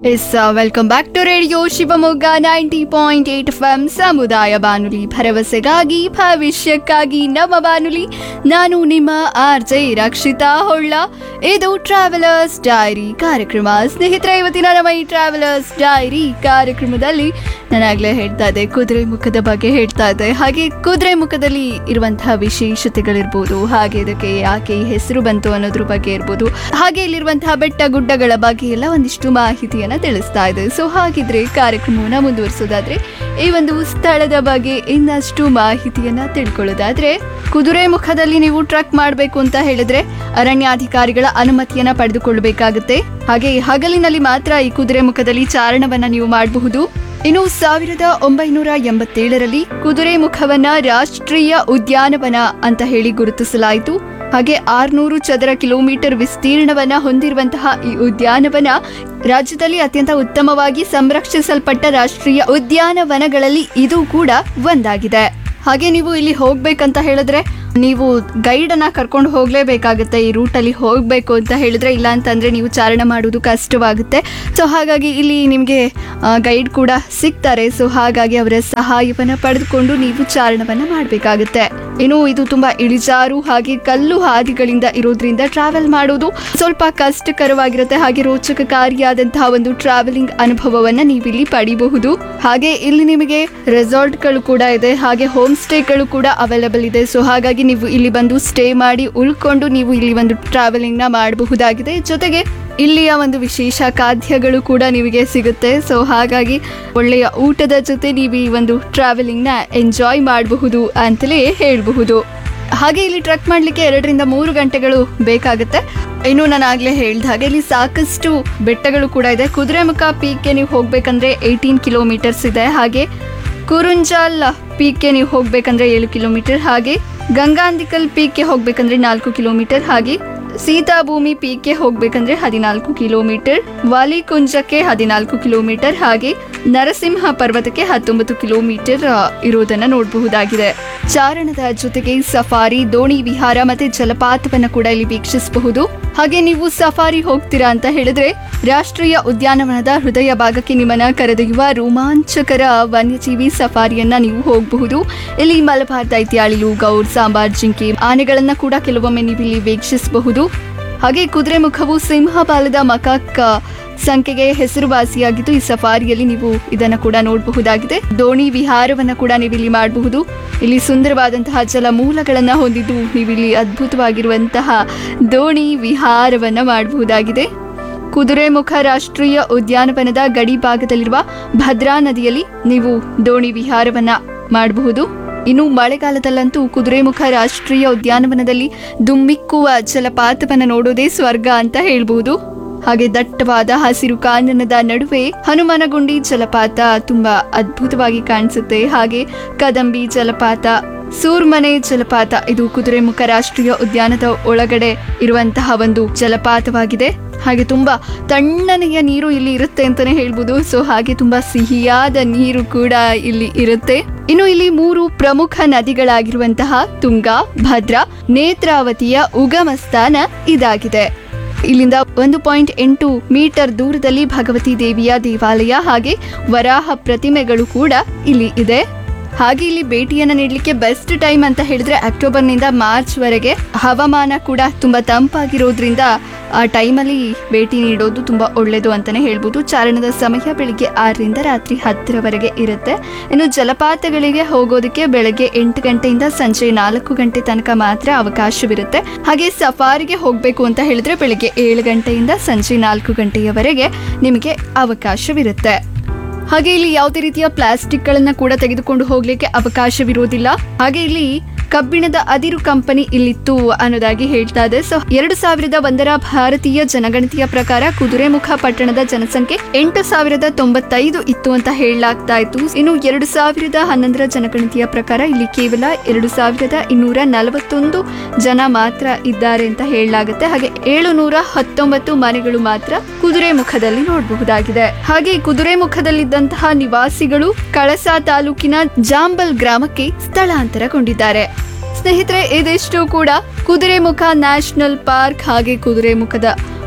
S welcome back to radio Shivamogga ninety point eight F M ಸಮುದಾಯ ಬಾನುಲಿ ಭರವಸೆಗಾಗಿ ಭವಿಷ್ಯಕ್ಕಾಗಿ ನಮ್ಮ ಬಾನುಲಿ ನಾನು ನಿಮ್ಮ ಆರ್ ಜೆ ರಕ್ಷಿತಾ ಹೊಳ್ಳ ಇದು ಟ್ರಾವೆಲರ್ಸ್ ಡೈರಿ ಕಾರ್ಯಕ್ರಮ ಸ್ನೇಹಿತರೆ ಇವತ್ತಿನ ನಮ್ಮ ಈ ಟ್ರಾವೆಲರ್ಸ್ ಡೈರಿ ಕಾರ್ಯಕ್ರಮದಲ್ಲಿ ನಾನಾಗ್ಲೇ ಹೇಳ್ತಾ ಇದ್ದೆ ಕುದುರೆ ಮುಖದ ಬಗ್ಗೆ ಹೇಳ್ತಾ ಇದ್ದೆ ಹಾಗೆ ಕುದುರೆ ಮುಖದಲ್ಲಿ ಇರುವಂತಹ ವಿಶೇಷತೆಗಳಿರ್ಬೋದು ಹಾಗೆ ಇದಕ್ಕೆ ಯಾಕೆ ಈ ಹೆಸರು ಬಂತು ಅನ್ನೋದ್ರ ಬಗ್ಗೆ ಇರ್ಬೋದು ಹಾಗೆ ಇಲ್ಲಿರುವಂತಹ ಬೆಟ್ಟ ಗುಡ್ಡಗಳ ಬಗ್ಗೆ ಎಲ್ಲ ಒಂದಿಷ್ಟು ಮಾಹಿತಿಯನ್ನ ತಿಳಿಸ್ತಾ ಇದೆ ಸೊ ಹಾಗಿದ್ರೆ ಕಾರ್ಯಕ್ರಮವನ್ನ ಮುಂದುವರಿಸೋದಾದ್ರೆ ಈ ಒಂದು ಸ್ಥಳದ ಬಗ್ಗೆ ಇನ್ನಷ್ಟು ಮಾಹಿತಿಯನ್ನ ತಿಳ್ಕೊಳ್ಳೋದಾದ್ರೆ ಕುದುರೆ ಮುಖದಲ್ಲಿ ನೀವು ಟ್ರಕ್ ಮಾಡಬೇಕು ಅಂತ ಹೇಳಿದ್ರೆ ಅರಣ್ಯಾಧಿಕಾರಿಗಳ ಅನುಮತಿಯನ್ನ ಪಡೆದುಕೊಳ್ಳಬೇಕಾಗುತ್ತೆ ಹಾಗೆ ಹಗಲಿನಲ್ಲಿ ಮಾತ್ರ ಈ ಕುದುರೆ ಮುಖದಲ್ಲಿ ಚಾರಣವನ್ನ ನೀವು ಮಾಡಬಹುದು ಇನ್ನು ಸಾವಿರದ ಒಂಬೈನೂರ ಎಂಬತ್ತೇಳರಲ್ಲಿ ಕುದುರೆ ಮುಖವನ್ನ ರಾಷ್ಟ್ರೀಯ ಉದ್ಯಾನವನ ಅಂತ ಹೇಳಿ ಗುರುತಿಸಲಾಯಿತು ಹಾಗೆ ಆರ್ನೂರು ಚದರ ಕಿಲೋಮೀಟರ್ ವಿಸ್ತೀರ್ಣವನ್ನ ಹೊಂದಿರುವಂತಹ ಈ ಉದ್ಯಾನವನ ರಾಜ್ಯದಲ್ಲಿ ಅತ್ಯಂತ ಉತ್ತಮವಾಗಿ ಸಂರಕ್ಷಿಸಲ್ಪಟ್ಟ ರಾಷ್ಟ್ರೀಯ ಉದ್ಯಾನವನಗಳಲ್ಲಿ ಇದು ಕೂಡ ಒಂದಾಗಿದೆ ಹಾಗೆ ನೀವು ಇಲ್ಲಿ ಹೋಗ್ಬೇಕಂತ ಹೇಳಿದ್ರೆ ನೀವು ಗೈಡ್ ಅನ್ನ ಕರ್ಕೊಂಡು ಹೋಗ್ಲೇಬೇಕಾಗುತ್ತೆ ಈ ರೂಟಲ್ಲಿ ಹೋಗ್ಬೇಕು ಅಂತ ಹೇಳಿದ್ರೆ ಇಲ್ಲ ಅಂತಂದ್ರೆ ನೀವು ಚಾರಣ ಮಾಡುವುದು ಕಷ್ಟವಾಗುತ್ತೆ ಸೊ ಹಾಗಾಗಿ ಇಲ್ಲಿ ನಿಮಗೆ ಗೈಡ್ ಕೂಡ ಸಿಗ್ತಾರೆ ಸೊ ಹಾಗಾಗಿ ಅವರ ಸಹಾಯವನ್ನ ಪಡೆದುಕೊಂಡು ನೀವು ಚಾರಣವನ್ನ ಮಾಡಬೇಕಾಗುತ್ತೆ ಇನ್ನು ಇದು ತುಂಬಾ ಇಳಿಜಾರು ಹಾಗೆ ಕಲ್ಲು ಹಾದಿಗಳಿಂದ ಇರೋದ್ರಿಂದ ಟ್ರಾವೆಲ್ ಮಾಡೋದು ಸ್ವಲ್ಪ ಕಷ್ಟಕರವಾಗಿರುತ್ತೆ ಹಾಗೆ ರೋಚಕಕಾರಿಯಾದಂತಹ ಒಂದು ಟ್ರಾವೆಲಿಂಗ್ ಅನುಭವವನ್ನ ನೀವು ಇಲ್ಲಿ ಪಡಿಬಹುದು ಹಾಗೆ ಇಲ್ಲಿ ನಿಮಗೆ ರೆಸಾರ್ಟ್ಗಳು ಕೂಡ ಇದೆ ಹಾಗೆ ಹೋಮ್ ಸ್ಟೇಗಳು ಕೂಡ ಅವೈಲೇಬಲ್ ಇದೆ ಸೊ ಹಾಗಾಗಿ ನೀವು ಇಲ್ಲಿ ಬಂದು ಸ್ಟೇ ಮಾಡಿ ಉಳ್ಕೊಂಡು ನೀವು ಇಲ್ಲಿ ಒಂದು ಟ್ರಾವೆಲಿಂಗ್ ನ ಮಾಡಬಹುದಾಗಿದೆ ಜೊತೆಗೆ ಇಲ್ಲಿಯ ಒಂದು ವಿಶೇಷ ಖಾದ್ಯಗಳು ಕೂಡ ನಿಮಗೆ ಸಿಗುತ್ತೆ ಸೊ ಹಾಗಾಗಿ ಒಳ್ಳೆಯ ಊಟದ ಜೊತೆ ನೀವು ಈ ಒಂದು ಟ್ರಾವೆಲಿಂಗ್ ನ ಎಂಜಾಯ್ ಮಾಡಬಹುದು ಅಂತಲೇ ಹೇಳಬಹುದು ಹಾಗೆ ಇಲ್ಲಿ ಟ್ರಕ್ ಮಾಡಲಿಕ್ಕೆ ಎರಡರಿಂದ ಮೂರು ಗಂಟೆಗಳು ಬೇಕಾಗುತ್ತೆ ಇನ್ನು ನಾನು ಆಗ್ಲೇ ಹೇಳ್ದ ಹಾಗೆ ಇಲ್ಲಿ ಸಾಕಷ್ಟು ಬೆಟ್ಟಗಳು ಕೂಡ ಇದೆ ಕುದುರೆಮುಖ ಪೀಕ್ಗೆ ನೀವು ಹೋಗ್ಬೇಕಂದ್ರೆ ಏಯ್ಟೀನ್ ಕಿಲೋಮೀಟರ್ಸ್ ಇದೆ ಹಾಗೆ ಕುರುಂಜಾಲ್ ಪೀಕ್ಗೆ ನೀವು ಹೋಗ್ಬೇಕಂದ್ರೆ ಏಳು ಕಿಲೋಮೀಟರ್ ಹಾಗೆ ಗಂಗಾಂದಿಕಲ್ ಪೀಕ್ಗೆ ಹೋಗ್ಬೇಕಂದ್ರೆ ನಾಲ್ಕು ಕಿಲೋಮೀಟರ್ ಹಾಗೆ ಸೀತಾಭೂಮಿ ಪೀಕ್ಗೆ ಹೋಗ್ಬೇಕಂದ್ರೆ ಹದಿನಾಲ್ಕು ಕಿಲೋಮೀಟರ್ ವಾಲಿಕುಂಜಕ್ಕೆ ಹದಿನಾಲ್ಕು ಕಿಲೋಮೀಟರ್ ಹಾಗೆ ನರಸಿಂಹ ಪರ್ವತಕ್ಕೆ ಹತ್ತೊಂಬತ್ತು ಕಿಲೋಮೀಟರ್ ಆ, ಇರೋದನ್ನ ನೋಡಬಹುದಾಗಿದೆ ಚಾರಣದ ಜೊತೆಗೆ ಸಫಾರಿ ದೋಣಿ ವಿಹಾರ ಮತ್ತೆ ಜಲಪಾತವನ್ನ ಕೂಡ ಇಲ್ಲಿ ವೀಕ್ಷಿಸಬಹುದು ಹಾಗೆ ನೀವು ಸಫಾರಿ ಹೋಗ್ತೀರಾ ಅಂತ ಹೇಳಿದ್ರೆ ರಾಷ್ಟ್ರೀಯ ಉದ್ಯಾನವನದ ಹೃದಯ ಭಾಗಕ್ಕೆ ನಿಮ್ಮನ್ನ ಕರೆದೊಯ್ಯುವ ರೋಮಾಂಚಕರ ವನ್ಯಜೀವಿ ಸಫಾರಿಯನ್ನ ನೀವು ಹೋಗಬಹುದು ಇಲ್ಲಿ ಮಲಬಾರ್ ದೈತ್ಯಾಳಿಲು ಗೌರ್ ಸಾಂಬಾರ್ ಜಿಂಕೆ ಆನೆಗಳನ್ನ ಕೂಡ ಕೆಲವೊಮ್ಮೆ ನೀವು ಇಲ್ಲಿ ವೀಕ್ಷಿಸಬಹುದು ಹಾಗೆ ಕುದುರೆ ಮುಖವು ಸಿಂಹಪಾಲದ ಮಕಾಕ್ ಸಂಖ್ಯೆಗೆ ಹೆಸರುವಾಸಿಯಾಗಿದ್ದು ಈ ಸಫಾರಿಯಲ್ಲಿ ನೀವು ಇದನ್ನ ಕೂಡ ನೋಡಬಹುದಾಗಿದೆ ದೋಣಿ ವಿಹಾರವನ್ನ ಕೂಡ ನೀವು ಇಲ್ಲಿ ಮಾಡಬಹುದು ಇಲ್ಲಿ ಸುಂದರವಾದಂತಹ ಜಲ ಮೂಲಗಳನ್ನ ಹೊಂದಿದ್ದು ನೀವಿಲ್ಲಿ ಅದ್ಭುತವಾಗಿರುವಂತಹ ದೋಣಿ ವಿಹಾರವನ್ನ ಮಾಡಬಹುದಾಗಿದೆ ಕುದುರೆಮುಖ ರಾಷ್ಟ್ರೀಯ ಉದ್ಯಾನವನದ ಗಡಿ ಭಾಗದಲ್ಲಿರುವ ಭದ್ರಾ ನದಿಯಲ್ಲಿ ನೀವು ದೋಣಿ ವಿಹಾರವನ್ನ ಮಾಡಬಹುದು ಇನ್ನು ಮಳೆಗಾಲದಲ್ಲಂತೂ ಕುದುರೆಮುಖ ರಾಷ್ಟ್ರೀಯ ಉದ್ಯಾನವನದಲ್ಲಿ ದುಮ್ಮಿಕ್ಕುವ ಜಲಪಾತವನ್ನ ನೋಡೋದೇ ಸ್ವರ್ಗ ಅಂತ ಹೇಳ್ಬಹುದು ಹಾಗೆ ದಟ್ಟವಾದ ಹಸಿರು ಕಾನನದ ನಡುವೆ ಹನುಮನಗುಂಡಿ ಜಲಪಾತ ತುಂಬಾ ಅದ್ಭುತವಾಗಿ ಕಾಣಿಸುತ್ತೆ ಹಾಗೆ ಕದಂಬಿ ಜಲಪಾತ ಸೂರ್ಮನೆ ಜಲಪಾತ ಇದು ಕುದುರೆಮುಖ ರಾಷ್ಟ್ರೀಯ ಉದ್ಯಾನದ ಒಳಗಡೆ ಇರುವಂತಹ ಒಂದು ಜಲಪಾತವಾಗಿದೆ ಹಾಗೆ ತುಂಬಾ ತಣ್ಣನೆಯ ನೀರು ಇಲ್ಲಿ ಇರುತ್ತೆ ಅಂತಾನೆ ಹೇಳ್ಬೋದು ಸೊ ಹಾಗೆ ತುಂಬಾ ಸಿಹಿಯಾದ ನೀರು ಕೂಡ ಇಲ್ಲಿ ಇರುತ್ತೆ ಇನ್ನು ಇಲ್ಲಿ ಮೂರು ಪ್ರಮುಖ ನದಿಗಳಾಗಿರುವಂತಹ ತುಂಗಾ ಭದ್ರಾ ನೇತ್ರಾವತಿಯ ಉಗಮ ಸ್ಥಾನ ಇದಾಗಿದೆ ಇಲ್ಲಿಂದ ಒಂದು ಪಾಯಿಂಟ್ ಎಂಟು ಮೀಟರ್ ದೂರದಲ್ಲಿ ಭಗವತಿ ದೇವಿಯ ದೇವಾಲಯ ಹಾಗೆ ವರಾಹ ಪ್ರತಿಮೆಗಳು ಕೂಡ ಇಲ್ಲಿ ಇದೆ ಹಾಗೆ ಇಲ್ಲಿ ಭೇಟಿಯನ್ನ ನೀಡಲಿಕ್ಕೆ ಬೆಸ್ಟ್ ಟೈಮ್ ಅಂತ ಹೇಳಿದ್ರೆ ಅಕ್ಟೋಬರ್ನಿಂದ ಮಾರ್ಚ್ ವರೆಗೆ ಹವಾಮಾನ ಕೂಡ ತುಂಬಾ ತಂಪಾಗಿರೋದ್ರಿಂದ ಆ ಟೈಮಲ್ಲಿ ಭೇಟಿ ನೀಡೋದು ತುಂಬಾ ಒಳ್ಳೆಯದು ಅಂತಾನೆ ಹೇಳ್ಬೋದು ಚಾರಣದ ಸಮಯ ಬೆಳಿಗ್ಗೆ ಆರರಿಂದ ರಾತ್ರಿ ಹತ್ತರವರೆಗೆ ಇರುತ್ತೆ ಇನ್ನು ಜಲಪಾತಗಳಿಗೆ ಹೋಗೋದಕ್ಕೆ ಬೆಳಗ್ಗೆ ಎಂಟು ಗಂಟೆಯಿಂದ ಸಂಜೆ ನಾಲ್ಕು ಗಂಟೆ ತನಕ ಮಾತ್ರ ಅವಕಾಶವಿರುತ್ತೆ ಹಾಗೆ ಸಫಾರಿಗೆ ಹೋಗಬೇಕು ಅಂತ ಹೇಳಿದ್ರೆ ಬೆಳಿಗ್ಗೆ ಏಳು ಗಂಟೆಯಿಂದ ಸಂಜೆ ನಾಲ್ಕು ಗಂಟೆಯವರೆಗೆ ನಿಮಗೆ ಅವಕಾಶವಿರುತ್ತೆ ಹಾಗೆ ಇಲ್ಲಿ ಯಾವುದೇ ರೀತಿಯ ಪ್ಲಾಸ್ಟಿಕ್ ಗಳನ್ನ ಕೂಡ ತೆಗೆದುಕೊಂಡು ಹೋಗ್ಲಿಕ್ಕೆ ಅವಕಾಶವಿರುವುದಿಲ್ಲ ಹಾಗೆ ಇಲ್ಲಿ ಕಬ್ಬಿಣದ ಅದಿರು ಕಂಪನಿ ಇಲ್ಲಿತ್ತು ಅನ್ನೋದಾಗಿ ಹೇಳ್ತಾ ಇದೆ ಸೊ ಎರಡು ಸಾವಿರದ ಒಂದರ ಭಾರತೀಯ ಜನಗಣತಿಯ ಪ್ರಕಾರ ಕುದುರೆಮುಖ ಪಟ್ಟಣದ ಜನಸಂಖ್ಯೆ ಎಂಟು ಸಾವಿರದ ತೊಂಬತ್ತೈದು ಇತ್ತು ಅಂತ ಹೇಳಲಾಗ್ತಾ ಇತ್ತು ಇನ್ನು ಎರಡು ಸಾವಿರದ ಹನ್ನೊಂದರ ಜನಗಣತಿಯ ಪ್ರಕಾರ ಇಲ್ಲಿ ಕೇವಲ ಎರಡು ಸಾವಿರದ ಇನ್ನೂರ ನಲವತ್ತೊಂದು ಜನ ಮಾತ್ರ ಇದ್ದಾರೆ ಅಂತ ಹೇಳಲಾಗುತ್ತೆ ಹಾಗೆ ಏಳು ನೂರ ಹತ್ತೊಂಬತ್ತು ಮನೆಗಳು ಮಾತ್ರ ಕುದುರೆ ಮುಖದಲ್ಲಿ ನೋಡಬಹುದಾಗಿದೆ ಹಾಗೆ ಕುದುರೆ ಮುಖದಲ್ಲಿದ್ದಂತಹ ನಿವಾಸಿಗಳು ಕಳಸಾ ತಾಲೂಕಿನ ಜಾಂಬಲ್ ಗ್ರಾಮಕ್ಕೆ ಸ್ಥಳಾಂತರಗೊಂಡಿದ್ದಾರೆ ಸ್ನೇಹಿತರೆ ಇದಿಷ್ಟು ಕೂಡ ಕುದುರೆಮುಖ ನ್ಯಾಷನಲ್ ಪಾರ್ಕ್ ಹಾಗೆ ಕುದುರೆಮುಖದ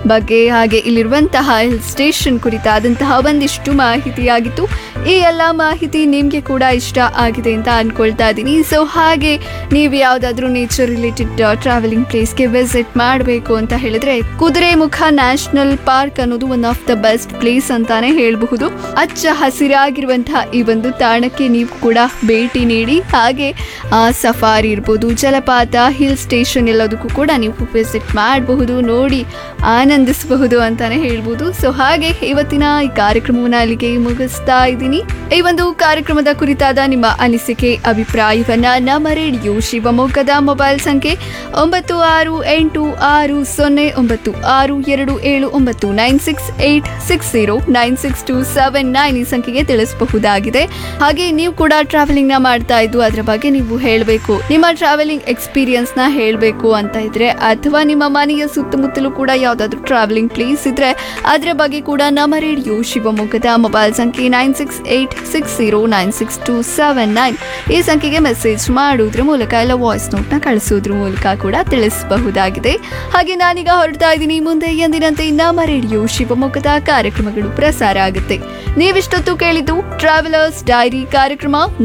ಬಗ್ಗೆ ಹಾಗೆ ಇಲ್ಲಿರುವಂತಹ ಹಿಲ್ ಸ್ಟೇಷನ್ ಕುರಿತಾದಂತಹ ಒಂದಿಷ್ಟು ಮಾಹಿತಿಯಾಗಿತ್ತು ಈ ಎಲ್ಲ ಮಾಹಿತಿ ನಿಮಗೆ ಕೂಡ ಇಷ್ಟ ಆಗಿದೆ ಅಂತ ಅನ್ಕೊಳ್ತಾ ಇದ್ದೀನಿ ಸೊ ಹಾಗೆ ನೀವು ಯಾವುದಾದ್ರೂ ನೇಚರ್ ರಿಲೇಟೆಡ್ ಟ್ರಾವೆಲಿಂಗ್ ಪ್ಲೇಸ್ಗೆ ವಿಸಿಟ್ ಮಾಡಬೇಕು ಅಂತ ಹೇಳಿದ್ರೆ ಕುದುರೆಮುಖ ನ್ಯಾಷನಲ್ ಪಾರ್ಕ್ ಅನ್ನೋದು one of the best place ಅಂತಾನೆ ಹೇಳಬಹುದು ಅಚ್ಚ ಹಸಿರಾಗಿರುವಂತಹ ಈ ಒಂದು ತಾಣಕ್ಕೆ ನೀವು ಕೂಡ ಭೇಟಿ ನೀಡಿ ಹಾಗೆ ಆ, ಸಫಾರಿ ಇರ್ಬೋದು ಜಲಪಾತ ಹಿಲ್ ಸ್ಟೇಷನ್ ಎಲ್ಲದಕ್ಕೂ ಕೂಡ ನೀವು ವಿಸಿಟ್ ಮಾಡಬಹುದು ನೋಡಿ ಆನಂದಿಸಬಹುದು ಅಂತಾನೆ ಹೇಳ್ಬೋದು ಸೊ ಹಾಗೆ ಇವತ್ತಿನ ಈ ಕಾರ್ಯಕ್ರಮವನ್ನು ಅಲ್ಲಿಗೆ ಮುಗಿಸ್ತಾ ಇದ್ದೀನಿ ಈ ಒಂದು ಕಾರ್ಯಕ್ರಮದ ಕುರಿತಾದ ನಿಮ್ಮ ಅನಿಸಿಕೆ ಅಭಿಪ್ರಾಯವನ್ನ ನಮ್ಮ ರೇಡಿಯೋ ಶಿವಮೊಗ್ಗದ ಮೊಬೈಲ್ ಸಂಖ್ಯೆ ಒಂಬತ್ತು ಆರು ಎಂಟು ಆರು ಸೊನ್ನೆ ಒಂಬತ್ತು ಆರು ಎರಡು ಏಳು ಒಂಬತ್ತು nine six eight six zero nine six two seven nine ಈ ಸಂಖ್ಯೆಗೆ ತಿಳಿಸಬಹುದಾಗಿದೆ ಹಾಗೆ ನೀವು ಕೂಡ ಟ್ರಾವೆಲಿಂಗ್ ನ ಮಾಡ್ತಾ ಇದ್ದು ಅದರ ಬಗ್ಗೆ ನೀವು ಹೇಳಬೇಕು ನಿಮ್ಮ ಟ್ರಾವೆಲಿಂಗ್ ಎಕ್ಸ್ಪೀರಿಯನ್ಸ್ ನ ಹೇಳಬೇಕು ಅಂತ ಇದ್ರೆ ಅಥವಾ ನಿಮ್ಮ ಮನೆಯ ಸುತ್ತಮುತ್ತಲೂ ಕೂಡ ಯಾವ್ದಾದ್ರು ಟ್ರಾವೆಲಿಂಗ್ ಪ್ಲೇಸ್ ಇದ್ರೆ ಅದರ ಬಗ್ಗೆ ಕೂಡ ನಮ್ಮ ರೇಡಿಯೋ ಶಿವಮೊಗ್ಗದ ಮೊಬೈಲ್ ಸಂಖ್ಯೆ nine six eight six zero nine six two seven nine ಈ ಸಂಖ್ಯೆಗೆ ಮೆಸೇಜ್ ಮಾಡೋದ್ರ ಮೂಲಕ ಇಲ್ಲ ವಾಯ್ಸ್ ನೋಟ್ನ ಕಳಿಸೋದ್ರ ಮೂಲಕ ಕೂಡ ತಿಳಿಸಬಹುದಾಗಿದೆ ಹಾಗೆ ನಾನೀಗ ಹೊರಡ್ತಾ ಇದ್ದೀನಿ ಮುಂದೆ ಎಂದಿನಂತೆ ನಮ್ಮ ರೇಡಿಯೋ ಶಿವಮೊಗ್ಗದ ಕಾರ್ಯಕ್ರಮಗಳು ಪ್ರಸಾರ ಆಗುತ್ತೆ ನೀವಿಷ್ಟೊತ್ತು ಕೇಳಿದ್ದು ಟ್ರಾವೆಲರ್ಸ್ ಡೈರಿ ಕಾರ್ಯಕ್ರಮ